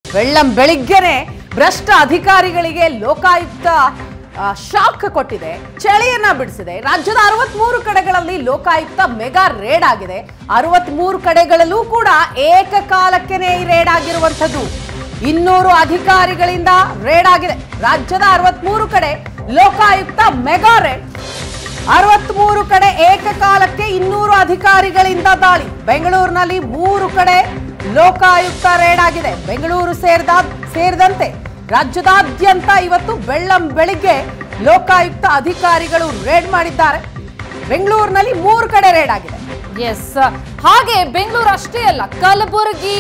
ಬೆಳ್ಳಂ ಬೆಳಿಗ್ಗೆನೆ ಭ್ರಷ್ಟ ಅಧಿಕಾರಿಗಳಿಗೆ ಲೋಕಾಯುಕ್ತ ಆ, ಶಾಕ್ ಕೊಟ್ಟಿದೆ ಚಳಿಯನ್ನ ಬಿಡಿಸಿದೆ ರಾಜ್ಯದ ಅರವತ್ಮೂರು ಕಡೆಗಳಲ್ಲಿ ಲೋಕಾಯುಕ್ತ ಮೆಗಾ ರೇಡ್ ಆಗಿದೆ ಅರವತ್ಮೂರು ಕಡೆಗಳಲ್ಲೂ ಕೂಡ ಏಕಕಾಲಕ್ಕೆನೇ ಈ ರೇಡ್ ಆಗಿರುವಂಥದ್ದು ಇನ್ನೂರು ಅಧಿಕಾರಿಗಳಿಂದ ರೇಡ್ ಆಗಿದೆ ರಾಜ್ಯದ ಅರವತ್ಮೂರು ಕಡೆ ಲೋಕಾಯುಕ್ತ ಮೆಗಾ ರೇಡ್ ಅರವತ್ಮೂರು ಕಡೆ ಏಕಕಾಲಕ್ಕೆ ಇನ್ನೂರು ಅಧಿಕಾರಿಗಳಿಂದ ದಾಳಿ ಬೆಂಗಳೂರಿನಲ್ಲಿ ಮೂರು ಕಡೆ ಲೋಕಾಯುಕ್ತ ರೇಡ್ ಆಗಿದೆ ಬೆಂಗಳೂರು ಸೇರಿದ ಸೇರಿದಂತೆ ರಾಜ್ಯದಾದ್ಯಂತ ಇವತ್ತು ಬೆಳ್ಳಂ ಬೆಳಿಗ್ಗೆ ಲೋಕಾಯುಕ್ತ ಅಧಿಕಾರಿಗಳು ರೇಡ್ ಮಾಡಿದ್ದಾರೆ ಬೆಂಗಳೂರಿನಲ್ಲಿ ಮೂರು ಕಡೆ ರೇಡ್ ಆಗಿದೆ ಎಸ್ ಹಾಗೆ ಬೆಂಗಳೂರು ಅಷ್ಟೇ ಅಲ್ಲ ಕಲಬುರಗಿ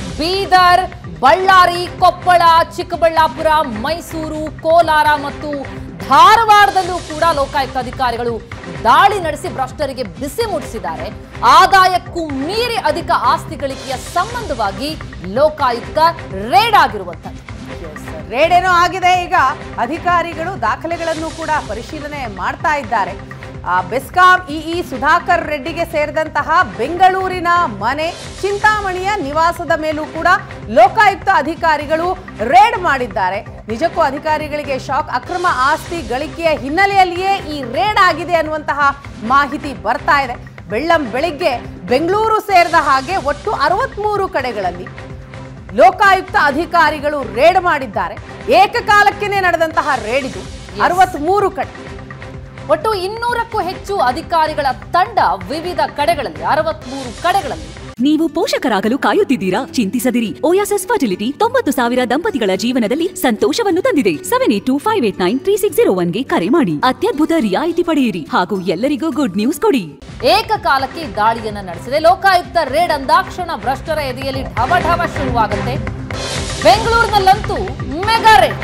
ಬೀದರ್ ಬಳ್ಳಾರಿ ಕೊಪ್ಪಳ ಚಿಕ್ಕಬಳ್ಳಾಪುರ ಮೈಸೂರು ಕೋಲಾರ ಮತ್ತು ಧಾರವಾಡದಲ್ಲೂ ಕೂಡ ಲೋಕಾಯುಕ್ತ ಅಧಿಕಾರಿಗಳು ದಾಳಿ ನಡೆಸಿ ಭ್ರಷ್ಟರಿಗೆ ಬಿಸಿ ಮುಟ್ಟಿಸಿದ್ದಾರೆ ಆದಾಯಕ್ಕೂ ಮೀರಿ ಅಧಿಕ ಆಸ್ತಿ ಗಳಿಕೆಯ ಸಂಬಂಧವಾಗಿ ಲೋಕಾಯುಕ್ತ ರೇಡ್ ಆಗಿರುವಂತದ್ದು ರೇಡ್ ಏನೋ ಆಗಿದೆ ಈಗ ಅಧಿಕಾರಿಗಳು ದಾಖಲೆಗಳನ್ನು ಕೂಡ ಪರಿಶೀಲನೆ ಮಾಡ್ತಾ ಇದ್ದಾರೆ ಆ, ಬೆಸ್ಕಾಂ ಇಇ ಸುಧಾಕರ್ ರೆಡ್ಡಿಗೆ ಸೇರಿದಂತಹ ಬೆಂಗಳೂರಿನ ಮನೆ ಚಿಂತಾಮಣಿಯ ನಿವಾಸದ ಮೇಲೂ ಕೂಡ ಲೋಕಾಯುಕ್ತ ಅಧಿಕಾರಿಗಳು ರೇಡ್ ಮಾಡಿದ್ದಾರೆ ನಿಜಕ್ಕೂ ಅಧಿಕಾರಿಗಳಿಗೆ ಶಾಕ್ ಅಕ್ರಮ ಆಸ್ತಿ ಗಳಿಕೆಯ ಹಿನ್ನೆಲೆಯಲ್ಲಿಯೇ ಈ ರೇಡ್ ಆಗಿದೆ ಅನ್ನುವಂತಹ ಮಾಹಿತಿ ಬರ್ತಾ ಇದೆ ಬೆಳ್ಳಂ ಬೆಳಿಗ್ಗೆ ಬೆಂಗಳೂರು ಸೇರಿದ ಹಾಗೆ ಒಟ್ಟು ಅರವತ್ಮೂರು ಕಡೆಗಳಲ್ಲಿ ಲೋಕಾಯುಕ್ತ ಅಧಿಕಾರಿಗಳು ರೇಡ್ ಮಾಡಿದ್ದಾರೆ ಏಕಕಾಲಕ್ಕೇನೆ ನಡೆದಂತಹ ರೇಡ್ ಇದು ಅರವತ್ಮೂರು ಕಡೆ ಒಟ್ಟು ಇನ್ನೂರಕ್ಕೂ ಹೆಚ್ಚು ಅಧಿಕಾರಿಗಳ ತಂಡ ವಿವಿಧ ಕಡೆಗಳಲ್ಲಿ ಅರವತ್ಮೂರು ಕಡೆಗಳಲ್ಲಿ ನೀವು ಪೋಷಕರಾಗಲು ಕಾಯುತ್ತಿದ್ದೀರಾ ಚಿಂತಿಸದಿರಿ ಓಯಾಸಸ್ ಫರ್ಟಿಲಿಟಿ ತೊಂಬತ್ತು ಸಾವಿರ ದಂಪತಿಗಳ ಜೀವನದಲ್ಲಿ ಸಂತೋಷವನ್ನು ತಂದಿದೆ seven eight two five eight nine three six zero ಒನ್ಗೆ ಕರೆ ಮಾಡಿ ಅತ್ಯದ್ಭುತ ರಿಯಾಯಿತಿ ಪಡೆಯಿರಿ ಹಾಗೂ ಎಲ್ಲರಿಗೂ ಗುಡ್ ನ್ಯೂಸ್ ಕೊಡಿ ಏಕಕಾಲಕ್ಕೆ ಈ ದಾಳಿಯನ್ನ ನಡೆಸಿದೆ ಲೋಕಾಯುಕ್ತ ರೇಡ್ ಅಂದಾಕ್ಷಣ ಭ್ರಷ್ಟರ ಎದೆಯಲ್ಲಿ ಢವ ಢವ ಶುರುವಾಗುತ್ತೆ ಬೆಂಗಳೂರಿನಲ್ಲಂತೂ ಮೆಗಾ ರೇಡ್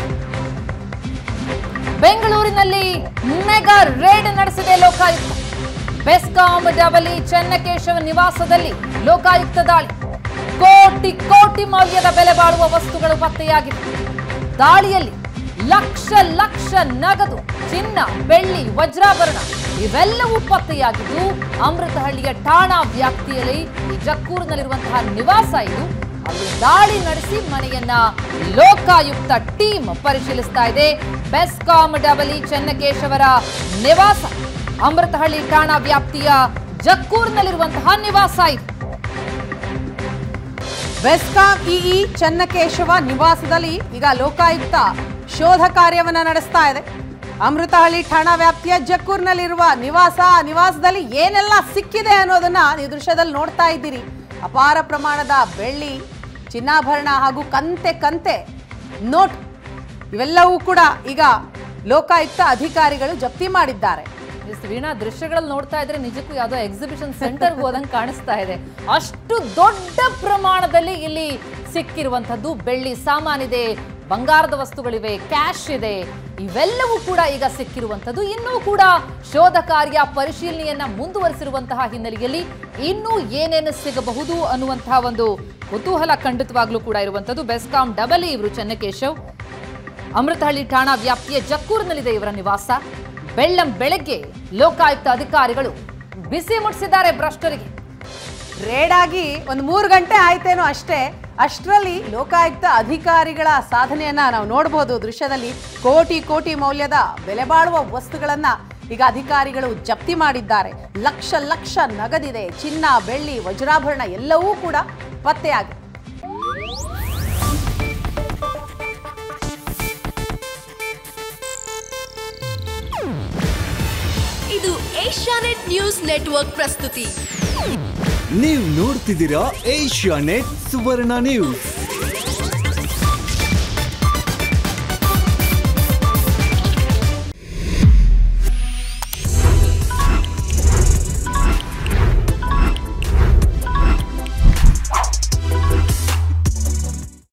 ಬೆಂಗಳೂರಿನಲ್ಲಿ ಮೆಗಾ ರೇಡ್ ನಡೆಸಿದೆ ಲೋಕಾಯುಕ್ತ ಬೆಸ್ಕಾಂ ಡಬಲಿ ಚೆನ್ನಕೇಶವ ನಿವಾಸದಲ್ಲಿ ಲೋಕಾಯುಕ್ತ ದಾಳಿ ಕೋಟಿ ಕೋಟಿ ಮೌಲ್ಯದ ಬೆಲೆ ಬಾಳುವ ವಸ್ತುಗಳು ಪತ್ತೆಯಾಗಿವೆ ದಾಳಿಯಲ್ಲಿ ಲಕ್ಷ ಲಕ್ಷ ನಗದು ಚಿನ್ನ ಬೆಳ್ಳಿ ವಜ್ರಾಭರಣ ಇವೆಲ್ಲವೂ ಪತ್ತೆಯಾಗಿದ್ದು ಅಮೃತಹಳ್ಳಿಯ ಠಾಣಾ ವ್ಯಾಪ್ತಿಯಲ್ಲಿ ಈ ಜಕ್ಕೂರಿನಲ್ಲಿರುವಂತಹ ನಿವಾಸ ಇದು ಅಲ್ಲಿ ದಾಳಿ ನಡೆಸಿ ಮನೆಯನ್ನ ಲೋಕಾಯುಕ್ತ ಟೀಮ್ ಪರಿಶೀಲಿಸ್ತಾ ಇದೆ ಬೆಸ್ಕಾಂ ಡಬಲಿ ಚೆನ್ನಕೇಶವರ ನಿವಾಸ ಅಮೃತಹಳ್ಳಿ ಠಾಣಾ ವ್ಯಾಪ್ತಿಯ ಜಕ್ಕೂರಿನಲ್ಲಿರುವಂತಹ ನಿವಾಸ ಇದು ಬೆಸ್ಕಾಂ ಇಇ ಚನ್ನಕೇಶವ ನಿವಾಸದಲ್ಲಿ ಈಗ ಲೋಕಾಯುಕ್ತ ಶೋಧ ಕಾರ್ಯವನ್ನ ನಡೆಸ್ತಾ ಇದೆ ಅಮೃತಹಳ್ಳಿ ಠಾಣಾ ವ್ಯಾಪ್ತಿಯ ಜಕ್ಕೂರ್ನಲ್ಲಿರುವ ನಿವಾಸ ಆ ನಿವಾಸದಲ್ಲಿ ಏನೆಲ್ಲ ಸಿಕ್ಕಿದೆ ಅನ್ನೋದನ್ನ ನೀವು ದೃಶ್ಯದಲ್ಲಿ ನೋಡ್ತಾ ಇದ್ದೀರಿ ಅಪಾರ ಪ್ರಮಾಣದ ಬೆಳ್ಳಿ ಚಿನ್ನಾಭರಣ ಹಾಗೂ ಕಂತೆ ಕಂತೆ ನೋಟ್ ಇವೆಲ್ಲವೂ ಕೂಡ ಈಗ ಲೋಕಾಯುಕ್ತ ಅಧಿಕಾರಿಗಳು ಜಪ್ತಿ ಮಾಡಿದ್ದಾರೆ ಎಸ್ ವೀಣಾ ದೃಶ್ಯಗಳಲ್ಲಿ ನೋಡ್ತಾ ಇದ್ರೆ ನಿಜಕ್ಕೂ ಯಾವುದೋ ಎಕ್ಸಿಬಿಷನ್ ಸೆಂಟರ್ ಹೋದಂಗೆ ಕಾಣಿಸ್ತಾ ಇದೆ ಅಷ್ಟು ದೊಡ್ಡ ಪ್ರಮಾಣದಲ್ಲಿ ಇಲ್ಲಿ ಸಿಕ್ಕಿರುವಂತದ್ದು ಬೆಳ್ಳಿ ಸಾಮಾನಿದೆ ಬಂಗಾರದ ವಸ್ತುಗಳಿವೆ ಕ್ಯಾಶ್ ಇದೆ ಇವೆಲ್ಲವೂ ಕೂಡ ಈಗ ಸಿಕ್ಕಿರುವಂತದ್ದು ಇನ್ನೂ ಕೂಡ ಶೋಧ ಕಾರ್ಯ ಪರಿಶೀಲನೆಯನ್ನ ಮುಂದುವರಿಸಿರುವಂತಹ ಹಿನ್ನೆಲೆಯಲ್ಲಿ ಇನ್ನೂ ಏನೇನು ಸಿಗಬಹುದು ಅನ್ನುವಂತಹ ಒಂದು ಕುತೂಹಲ ಖಂಡಿತವಾಗ್ಲೂ ಕೂಡ ಇರುವಂತದ್ದು ಬೆಸ್ಕಾಂ ಡಬಲ್ ಇವರು ಚೆನ್ನಕೇಶವ್ ಅಮೃತಹಳ್ಳಿ ಠಾಣಾ ವ್ಯಾಪ್ತಿಯ ಜಕ್ಕೂರಿನಲ್ಲಿದೆ ಇವರ ನಿವಾಸ ಬೆಳ್ಳಂ ಬೆಳಗ್ಗೆ ಲೋಕಾಯುಕ್ತ ಅಧಿಕಾರಿಗಳು ಬಿಸಿ ಮುಟ್ಟಿಸಿದ್ದಾರೆ ಭ್ರಷ್ಟರಿಗೆ ರೇಡ್ ಆಗಿ ಒಂದು ಮೂರು ಗಂಟೆ ಆಯ್ತೇನೋ ಅಷ್ಟೇ ಅಷ್ಟರಲ್ಲಿ ಲೋಕಾಯುಕ್ತ ಅಧಿಕಾರಿಗಳ ಸಾಧನೆಯನ್ನ ನಾವು ನೋಡಬಹುದು ದೃಶ್ಯದಲ್ಲಿ ಕೋಟಿ ಕೋಟಿ ಮೌಲ್ಯದ ಬೆಲೆ ಬಾಳುವ ವಸ್ತುಗಳನ್ನ ಈಗ ಅಧಿಕಾರಿಗಳು ಜಪ್ತಿ ಮಾಡಿದ್ದಾರೆ ಲಕ್ಷ ಲಕ್ಷ ನಗದಿದೆ ಚಿನ್ನ ಬೆಳ್ಳಿ ವಜ್ರಾಭರಣ ಎಲ್ಲವೂ ಕೂಡ ಪತ್ತೆಯಾಗಿದೆ ಇದು ಏಷ್ಯಾನೆಟ್ ನ್ಯೂಸ್ ನೆಟ್ವರ್ಕ್ ಪ್ರಸ್ತುತಿ ನೀವು ನೋಡ್ತಿದ್ದೀರಾ ಏಷ್ಯಾ ನೆಟ್ ಸುವರ್ಣ ನ್ಯೂಸ್